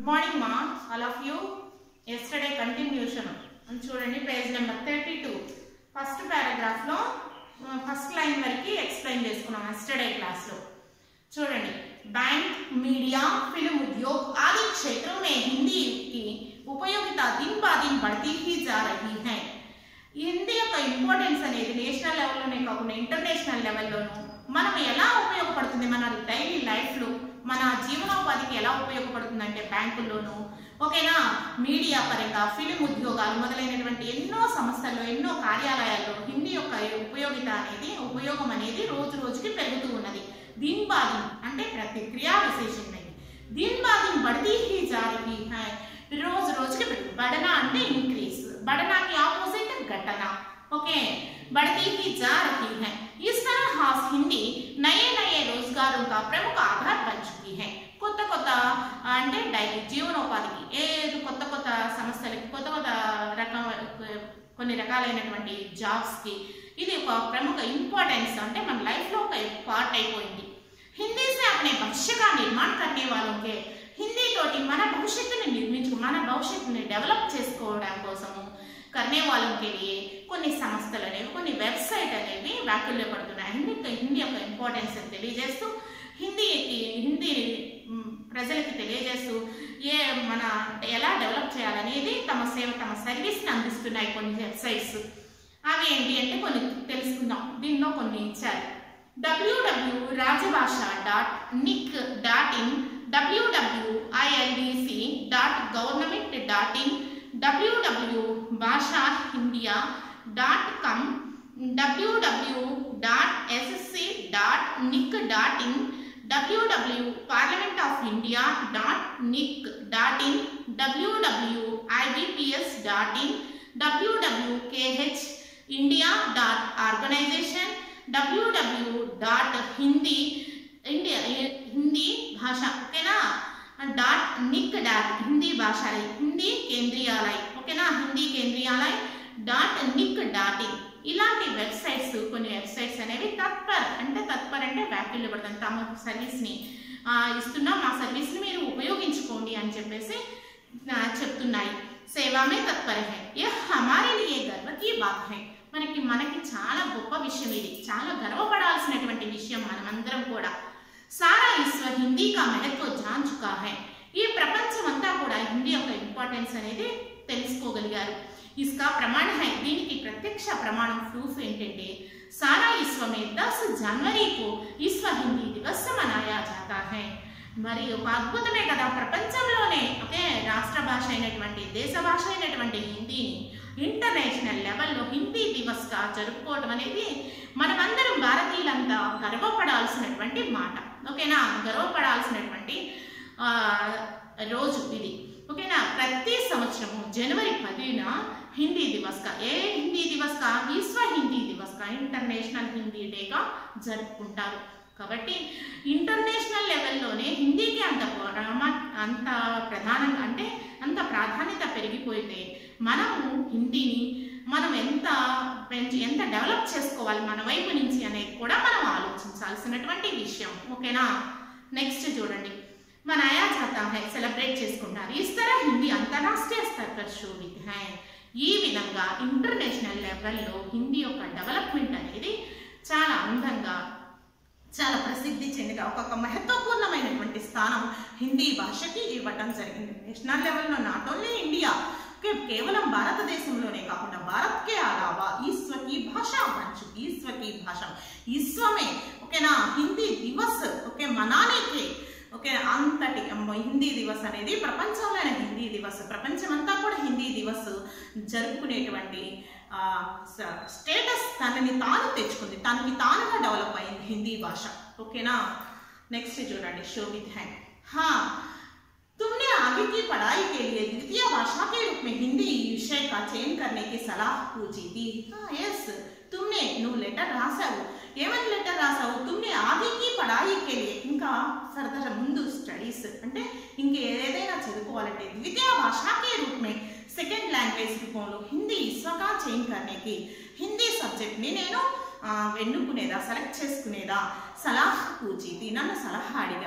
morning మా all of you yesterday continuation చూడండి page number thirty two first పారాగ్రాఫ్లో first line వరకు explain చేసుకున్నాం ఎస్టర్డే క్లాస్లో చూడండి बैंक मीडिया फिल्म उद्योग आदि क्षेत्रों में हिंदी की उपयोगिता दिन ब दिन बढ़ती ही जा रही है హిందీ యొక్క ఇంపార్టెన్స్ అనేది నేషనల్ లెవెల్లోనే కాకుండా ఇంటర్నేషనల్ లెవెల్లోనూ మనం ఎలా ఉపయోగపడుతుంది మన డైలీ లైఫ్లో మన జీవనోపాధికి ఎలా ఉపయోగపడుతుంది అంటే బ్యాంకుల్లోనూ ఓకేనా మీడియా పరంగా ఫిలిం ఉద్యోగాలు మొదలైనటువంటి ఎన్నో సంస్థల్లో ఎన్నో కార్యాలయాల్లో హిందీ యొక్క ఉపయోగిత అనేది ఉపయోగం అనేది రోజు రోజుకి పెరుగుతూ ఉన్నది दिन बा दिन అంటే ప్రతి క్రియా విశేషం नहीं दिन बा दिन बढ़ती ही जा रही है రోజు రోజుకి పెరుగు बढ़ना అంటే इंक्रीज बढ़ना की ऑपोजिट घटना ओके बढ़ती ही जा रही है इस तरह हास हिंदी नए नए रोजगारों का प्रमुख आधार बन चुकी है కొత్త కొత్త అంటే డైలీ జీవనోపాధికి ఏది కొత్త కొత్త సమస్యలకి కొత్త కొత్త రకం కొన్ని రకాలైనటువంటి జాబ్స్కి ఇది ఒక ప్రముఖ ఇంపార్టెన్స్ అంటే మన లైఫ్లో ఒక పార్ట్ అయిపోయింది హిందీ से अपने भविष्य का निर्माण करने वालों के హిందీ తోటి మన భవిష్యత్తుని నిర్మించు మన భవిష్యత్తుని డెవలప్ చేసుకోవడం కోసము కర్నే వాళ్ళకి కొన్ని సంస్థలు అనేవి కొన్ని వెబ్సైట్ అనేవి వ్యాఖ్యలు పడుతున్నాయి హిందీ హిందీ యొక్క ఇంపార్టెన్స్ తెలియజేస్తూ హిందీకి హిందీ మ్, ప్రజలకి తెలియజేస్తూ ఏ మన ఎలా డెవలప్ చేయాలనేది తమ సేవ తమ సర్వీస్ని అందిస్తున్నాయి కొన్ని వెబ్సైట్స్ అవి ఏంటి అంటే కొన్ని తెలుసుకుందాం దీనిలో కొన్ని ఇచ్చారు WW Rajbhasha dot NIC dot in WWILDC dot government dot in WW Bhasha India dot com WW dot SSC dot NIC dot in WW Parliament of India dot NIC dot in WW IBPS dot in WWKH India dot organisation WW dot Hindi India Hindi భాష ఓకేనా dot NIC dot Hindi భాషాలయ హిందీ కేంద్రీయాలయ ఓకేనా హిందీ కేంద్రీయాలయ dot NIC dot in ఇలాంటి websites కొన్ని websites అనేవి తత్పర్ అంటే తత్పర్ అంటే వ్యాఖ్యలు పడతాం తమ సర్వీస్ని ఆ, ఇస్తున్నాం మా సర్వీస్ని మీరు ఉపయోగించుకోండి అని చెప్పేసి ఆ, చెప్తున్నాయి సేవా మే తత్పర హై యహ్ హమారే లియే గర్వ కీ బాత్ హై మనకి మనకి చాలా గొప్ప విషయం ఇది చాలా గర్వపడాల్సినటువంటి విషయం మనమందరం కూడా సారా విశ్వ హిందీ కా మహత్వ జాన్ చుకా హై ఈ ప్రపంచం అంతా కూడా హిందీ యొక్క ఇంపార్టెన్స్ అనేది తెలుసుకోగలిగారు ఇస్కా ప్రమాణ హై దీనికి ప్రత్యక్ష ప్రమాణం ప్రూఫ్ ఏంటంటే సారా విశ్వ మే దస్ జనవరి కో విశ్వ హిందీ దివస్ మనాయా జాతా హై మరి ఒక అద్భుతమే కదా ప్రపంచంలోనే ఒకే రాష్ట్ర భాష అయినటువంటి దేశ భాష అయినటువంటి హిందీని ఇంటర్నేషనల్ లెవెల్లో హిందీ దివస్గా జరుపుకోవడం అనేది మనమందరం భారతీయులంతా గర్వపడాల్సినటువంటి మాట ఓకేనా గర్వపడాల్సినటువంటి ఆ, రోజు ఇది ఓకేనా ప్రతి సంవత్సరము జనవరి పదిన హిందీ దివస్గా ఏ హిందీ దివస్గా విశ్వ హిందీ దివస్గా ఇంటర్నేషనల్ హిందీ డేగా జరుపుకుంటారు కాబట్టి ఇంటర్నేషనల్ లెవెల్లోనే హిందీకి అంత ప్రామ అంత ప్రధానంగా అంటే అంత ప్రాధాన్యత పెరిగిపోతే మనము హిందీని మనం ఎంత పెంచి ఎంత డెవలప్ చేసుకోవాలి మన వైపు నుంచి అనేది కూడా మనం ఆలోచించాల్సినటువంటి విషయం ఓకేనా నెక్స్ట్ చూడండి మనాయా జాతా హై సెలబ్రేట్ చేసుకుంటారు ఇస్ తరహ హిందీ అంతరాష్ట్రీయ స్థర్ పర్ శోభిత్ హై ఈ విధంగా ఇంటర్నేషనల్ లెవెల్లో హిందీ యొక్క డెవలప్మెంట్ అనేది చాలా అందంగా చాలా ప్రసిద్ధి చెందిన ఒక్కొక్క మహత్వపూర్ణమైనటువంటి స్థానం హిందీ భాషకి ఇవ్వటం జరిగింది నేషనల్ లెవెల్లో నాట్ ఓన్లీ ఇండియా కే- కేవలం భారతదేశంలోనే కాకుండా భారత్ కే అలావా ఈశ్వకి భాష మంచు ఈశ్వకి భాష ఈశ్వమే ఓకేనా హిందీ దివస్ ఓకే మనానేకే ఓకే అంతటి అమ్మ, హిందీ దివస్ అనేది ప్రపంచంలోనే హిందీ దివస్ ప్రపంచమంతా కూడా హిందీ దివస్ జరుపుకునేటువంటి ఆ, స- స్టేటస్ తనని తాను తెచ్చుకుంది తనకి తానుగా డెవలప్ అయింది హిందీ భాష ఓకేనా నెక్స్ట్ చూడండి శోభిత్ है हाँ तुमने आगे की पढ़ाई के लिए द्वितीय भाषा के रूप में हिंदी विषय का चयन करने की सलाह पूछी थी हाँ यस तुमने నువ్వు లెటర్ రాసావు ఏమని లెటర్ రాసావు తుమ్నే ఆగికి పడాయికి ఇంకా ఫర్దర్ ముందు స్టడీస్ అంటే ఇంక ఏదైనా చదువుకోవాలంటే ద్వితీయ భాషాకే రూపమే సెకండ్ లాంగ్వేజ్ రూపంలో హిందీ ఇస్వగా చేంజ్ కర్నేకి హిందీ సబ్జెక్ట్ని నేను ఆ, ఎన్నుకునేదా సెలెక్ట్ చేసుకునేదా సలహా పూచితి నన్ను సలహా అడిగావు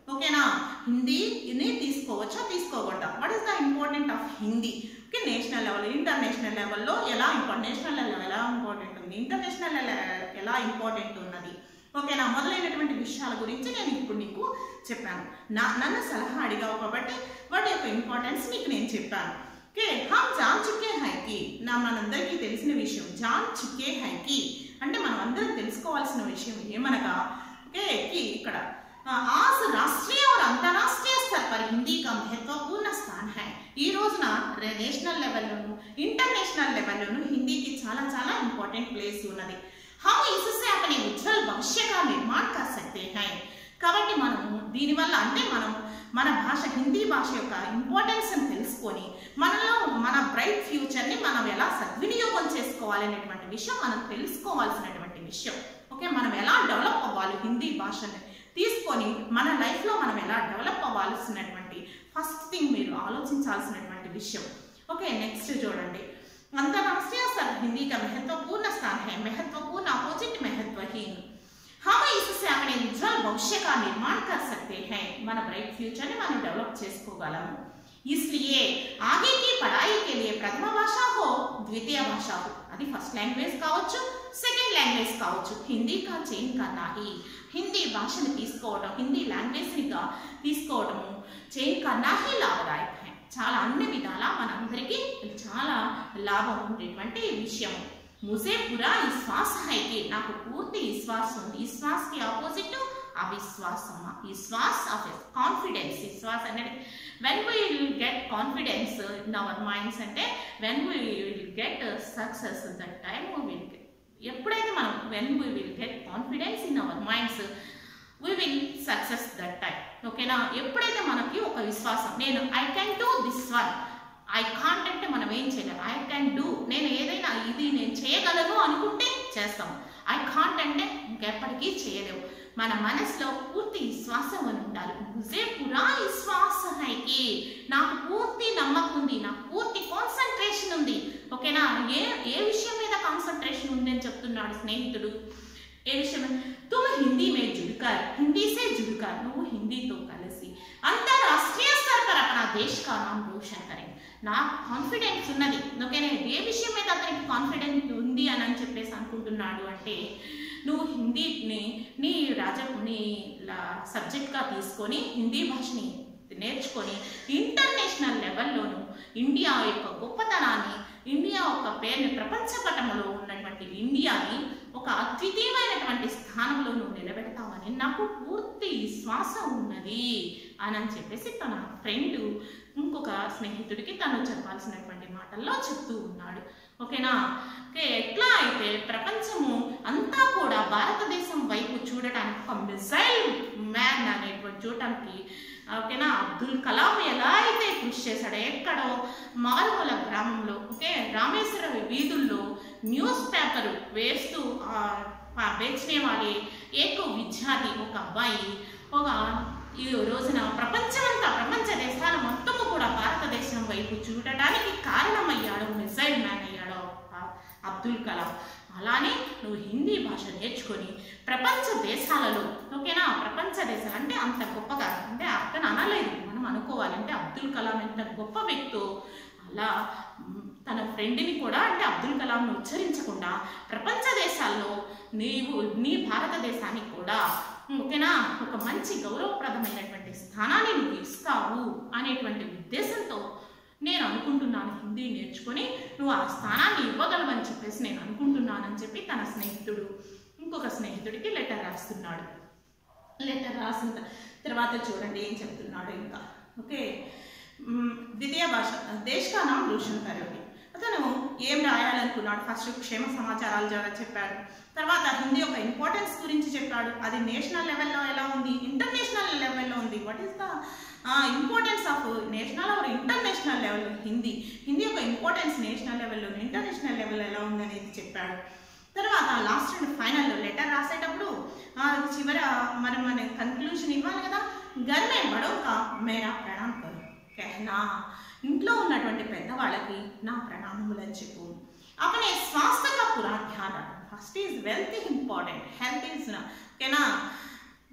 ఓకేనా హిందీని తీసుకోవచ్చా తీసుకోకూడదా what is the important of Hindi okay national level international లెవెల్లో ఎలా ఇంపార్టెంట్ నేషనల్ లెవెల్ ఎలా ఇంపార్టెంట్ ఉంది ఇంటర్నేషనల్ లెవెల్ ఎలా ఇంపార్టెంట్ ఉన్నది ఓకేనా మొదలైనటువంటి విషయాల గురించి నేను ఇప్పుడు నీకు చెప్పాను నా నన్ను సలహా అడిగావు కాబట్టి వాటి యొక్క ఇంపార్టెన్స్ నీకు నేను చెప్పాను ఓకే హమ్ జాన్ చుకే హైకి నా మనందరికీ తెలిసిన విషయం జాన్ చుకే హైకి అంటే మనం అందరం తెలుసుకోవాల్సిన విషయం ఏమనగా ఓకే కి ఇక్కడ ఆ, आज राष्ट्रीय और अंतर्राष्ट्रीय स्तर पर हिंदी का महत्वपूर्ण स्थान है ఈ రోజున రే- నేషనల్ లెవెల్లోను ఇంటర్నేషనల్ లెవెల్లోను హిందీకి చాలా చాలా ఇంపార్టెంట్ ప్లేస్ ఉన్నది हम इससे अपने उज्जवल भविष्य का निर्माण कर सकते हैं కాబట్టి మనము దీనివల్ల అంటే మనం మన భాష హిందీ భాష యొక్క ఇంపార్టెన్స్ అని తెలుసుకొని మనలో మన బ్రైట్ ఫ్యూచర్ని మనం ఎలా సద్వినియోగం చేసుకోవాలి అనేటువంటి విషయం మనం తెలుసుకోవాల్సినటువంటి విషయం ఓకే మనం ఎలా డెవలప్ అవ్వాలి హిందీ భాషని తీసుకొని మన లైఫ్లో మనం ఎలా డెవలప్ అవ్వాల్సినటువంటి ఫస్ట్ థింగ్ మీరు ఆలోచించాల్సినటువంటి విషయం ఓకే నెక్స్ట్ చూడండి अंतर्राष्ट्रीय स्तर हिंदी का महत्वपूर्ण स्थान है महत्वपूर्ण अपोजिट महत्वहीन हम इससे अपने उज्जवल भविष्य का निर्माण कर सकते हैं మన బ్రైట్ ఫ్యూచర్ ని మనం డెవలప్ చేసుకోగలము इसलिए आगे की पढ़ाई के लिए ప్రథమ భాష హో ద్వితీయ భాష హో అది ఫస్ట్ లాంగ్వేజ్ కావచ్చు సెకండ్ లాంగ్వేజ్ కావచ్చు హిందీ కా చేంజ్ కన్నా హీ హిందీ భాషని తీసుకోవడం హిందీ లాంగ్వేజ్నిగా తీసుకోవడము చేంజ్ కన్నా హీ లాభదాయక హై చాలా అన్ని విధాల మనందరికీ చాలా లాభం ఉండేటువంటి విషయం ముజే పురా విశ్వాస హైకి నాకు పూర్తి విశ్వాసం ఉంది విశ్వాస్కి ఆపోజిట్ అవిశ్వాసం విశ్వాస్ ఆఫ్ కాన్ఫిడెన్స్ విశ్వాస్ అనేది when we will get confidence in our minds అంటే when we will get success that time will ఎప్పుడైతే మనం when we will get confidence in our minds we will success that time ఓకేనా ఎప్పుడైతే మనకి ఒక విశ్వాసం నేను I can do this one I can't అంటే మనం ఏం చేయలేము ఐ కెన్ డూ నేను ఏదైనా ఇది నేను చేయగలను అనుకుంటే చేస్తాం ఐ కాంట్ అంటే ఇంకెప్పటికీ చేయలేవు మన మనసులో పూర్తి విశ్వాసం అని ఉండాలి ముజే పురా విశ్వాస హైకి నాకు పూర్తి నమ్మకం ఉంది నాకు పూర్తి కాన్సన్ట్రేషన్ ఉంది ఓకేనా ఏ ఏ విషయం మీద కాన్సన్ట్రేషన్ ఉంది అని చెప్తున్నాడు స్నేహితుడు ఏ విషయం తుమ్ హిందీ మే జుడ్కర్ హిందీ సే జుడ్కర్ నువ్వు హిందీతో కలిసి అంతర్రాష్ట్రీయ స్तर पर अपना देश का नाम रोशन करें నాకు కాన్ఫిడెన్స్ ఉన్నది ఓకేనా ఏ విషయం మీద అతనికి కాన్ఫిడెన్స్ ఉంది అని అని చెప్పేసి అనుకుంటున్నాడు అంటే నువ్వు హిందీని నీ రాజ నీ సబ్జెక్ట్గా తీసుకొని హిందీ భాషని నేర్చుకొని ఇంటర్నేషనల్ లెవెల్లోనూ ఇండియా యొక్క గొప్పతనాన్ని ఇండియా యొక్క పేరుని ప్రపంచ పటంలో ఉన్నటువంటి ఇండియాని ఒక అద్వితీయమైనటువంటి స్థానంలో నువ్వు నిలబెడతావని నాకు పూర్తి విశ్వాసం ఉన్నది అని అని చెప్పేసి తన ఫ్రెండ్ ఇంకొక స్నేహితుడికి తను చెప్పాల్సినటువంటి మాటల్లో చెప్తూ ఉన్నాడు ఓకేనా ఓకే ఎట్లా అయితే ప్రపంచము అంతా కూడా భారతదేశం వైపు చూడటానికి ఒక మిసైల్ మ్యాన్ అనేటువంటి చూడటానికి ఓకేనా అబ్దుల్ కలాం ఎలా అయితే కృషి చేశాడో ఎక్కడో మారుమూల గ్రామంలో ఓకే రామేశ్వర వీధుల్లో న్యూస్ పేపర్ వేస్తూ బేచనే వాళ్ళే ఏకో విద్యార్థి ఒక అబ్బాయి ఒక ఈ రోజున ప్రపంచమంతా ప్రపంచ దేశాల మొత్తము కూడా భారతదేశం వైపు చూడటానికి కారణమయ్యాడు మిసైల్ మ్యాన్ అయ్యాడు ఆ- అబ్దుల్ కలాం అలానే నువ్వు హిందీ భాష నేర్చుకొని ప్రపంచ దేశాలలో ఓకేనా ప్రపంచ దేశాలు అంటే అంత గొప్పగా అంటే అతను అనలేదు మనం అనుకోవాలంటే అబ్దుల్ కలాం ఎంత గొప్ప వ్యక్తో అలా మ్, తన ఫ్రెండ్ని కూడా అంటే అబ్దుల్ కలాంను ఉచ్చరించకుండా ప్రపంచ దేశాల్లో నీవు నీ భారతదేశానికి కూడా ఓకేనా ఒక మంచి గౌరవప్రదమైనటువంటి స్థానాన్ని నువ్వు ఇస్తావు అనేటువంటి ఉద్దేశంతో నేను అనుకుంటున్నాను హిందీ నేర్చుకొని నువ్వు ఆ స్థానాన్ని ఇవ్వగలవని చెప్పేసి నేను అనుకుంటున్నానని చెప్పి తన స్నేహితుడు ఇంకొక స్నేహితుడికి లెటర్ రాస్తున్నాడు లెటర్ రాసిన త- తర్వాత చూడండి ఏం చెప్తున్నాడు ఇంకా ఓకే మ్, ద్వితీయ భాష దేశ్ కా నామ్ రోషన్ కరోగి అతను ఏం రాయాలనుకున్నాడు ఫస్ట్ క్షేమ సమాచారాలు ద్వారా చెప్పాడు తర్వాత హిందీ యొక్క ఇంపార్టెన్స్ గురించి చెప్పాడు అది నేషనల్ లెవెల్లో ఎలా ఉంది ఇంటర్నేషనల్ లెవెల్లో ఉంది what is the importance of national or international level Hindi Hindi యొక్క ఇంపార్టెన్స్ నేషనల్ లెవెల్లో ఇంటర్నేషనల్ లెవెల్ ఎలా ఉంది అనేది చెప్పాడు తర్వాత లాస్ట్ అండ్ ఫైనల్ లెటర్ రాసేటప్పుడు ఆ, చివర మరి మన కన్క్లూజన్ ఇవ్వాలి కదా గర్మే బడోకా మేరా ప్రణామ్ కరు కెహనా ఇంట్లో ఉన్నటువంటి పెద్దవాళ్ళకి నా ప్రణామములు అని చెప్పు అపనే స్వాస్థ్య పురా ధ్యాన first is wealth important health is ఓకేనా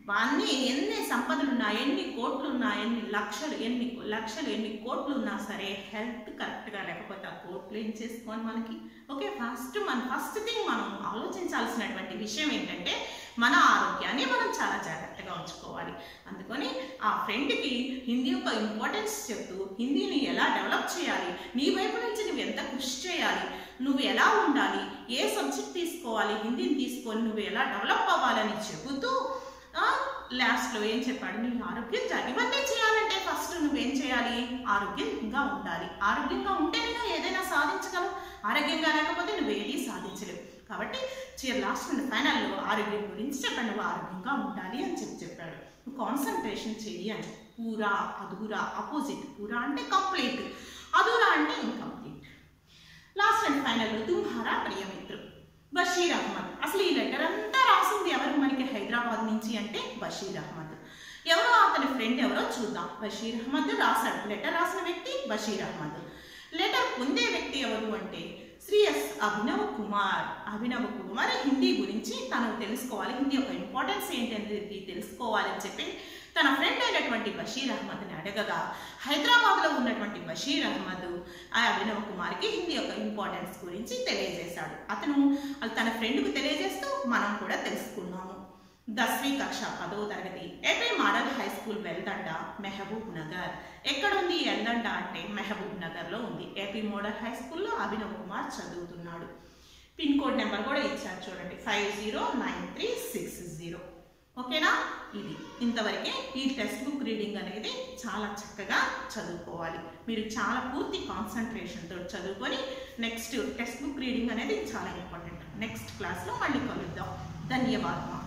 అన్ని ఎన్ని సంపదలు ఉన్నా ఎన్ని కోట్లు ఉన్నా ఎన్ని లక్షలు ఎన్ని లక్షలు ఎన్ని కోట్లు ఉన్నా సరే హెల్త్ కరెక్ట్గా లేకపోతే ఆ కోట్లు ఏం చేసుకోవాలి మనకి ఓకే ఫస్ట్ మన ఫస్ట్ థింగ్ మనం ఆలోచించాల్సినటువంటి విషయం ఏంటంటే మన ఆరోగ్యాన్ని మనం చాలా జాగ్రత్తగా ఉంచుకోవాలి అందుకని ఆ ఫ్రెండ్కి హిందీ యొక్క ఇంపార్టెన్స్ చెప్తూ హిందీని ఎలా డెవలప్ చేయాలి నీ వైపు నుంచి నువ్వు ఎంత కృషి చేయాలి నువ్వు ఎలా ఉండాలి ఏ సబ్జెక్ట్ తీసుకోవాలి హిందీని తీసుకొని నువ్వు ఎలా డెవలప్ అవ్వాలని చెబుతూ లాస్ట్లో ఏం చెప్పాడు నీ ఆరోగ్యం జా- ఇవన్నీ చేయాలంటే ఫస్ట్ నువ్వేం చేయాలి ఆరోగ్యంగా ఉండాలి ఆరోగ్యంగా ఉంటేనే ఏదైనా సాధించగలవు ఆరోగ్యంగా లేకపోతే నువ్వు ఏది సాధించలేవు కాబట్టి చీర లాస్ట్ అండ్ ఫైనల్లో ఆరోగ్యం గురించి చెప్పండి నువ్వు ఆరోగ్యంగా ఉండాలి అని చెప్పి చెప్పాడు నువ్వు కాన్సన్ట్రేషన్ చెయ్యి అని పూరా అధూరా అపోజిట్ పూరా అంటే కంప్లీట్ అధూరా అంటే ఇన్కంప్లీట్ లాస్ట్ అండ్ ఫైనల్ తుమ్హారా ప్రియమిత్రు బషీర్ అహ్మద్ అసలు ఈ లెటర్ అంతా రాసింది ఎవరు మనకి హైదరాబాద్ నుంచి అంటే బషీర్ అహ్మద్ ఎవరో అతని ఫ్రెండ్ ఎవరో చూద్దాం బషీర్ అహ్మద్ రాశాడు లెటర్ రాసిన వ్యక్తి బషీర్ అహ్మద్ లెటర్ పొందే వ్యక్తి ఎవరు అంటే శ్రీ ఎస్ అభినవ్ కుమార్ అభినవ్ కుమార్ హిందీ గురించి తను తెలుసుకోవాలి హిందీ యొక్క ఇంపార్టెన్స్ ఏంటి అనేది తెలుసుకోవాలని చెప్పి తన ఫ్రెండ్ అయినటువంటి బషీర్ అహ్మద్ని అడగగా హైదరాబాద్లో ఉన్నటువంటి బషీర్ అహ్మద్ ఆ అభినవ్ కుమార్కి హిందీ యొక్క ఇంపార్టెన్స్ గురించి తెలియజేశాడు అతను అది తన ఫ్రెండ్కు తెలియజేస్తూ మనం కూడా తెలుసుకున్నాము దస్వీ కక్ష పదవ తరగతి AP model high school Veldanda Mahabubnagar ఎక్కడుంది ఈ ఎల్దండ అంటే మెహబూబ్ నగర్లో ఉంది ఏపీ మోడల్ హై స్కూల్లో అభినవ్ కుమార్ చదువుతున్నాడు పిన్ కోడ్ నెంబర్ కూడా ఇచ్చారు చూడండి five zero nine three six zero ఓకేనా ఇది ఇంతవరకే ఈ టెక్స్ట్ బుక్ రీడింగ్ అనేది చాలా చక్కగా చదువుకోవాలి మీరు చాలా పూర్తి కాన్సన్ట్రేషన్తో చదువుకొని నెక్స్ట్ టెక్స్ట్ బుక్ రీడింగ్ అనేది చాలా ఇంపార్టెంట్ నెక్స్ట్ క్లాస్లో మళ్ళీ కలుద్దాం ధన్యవాదాలు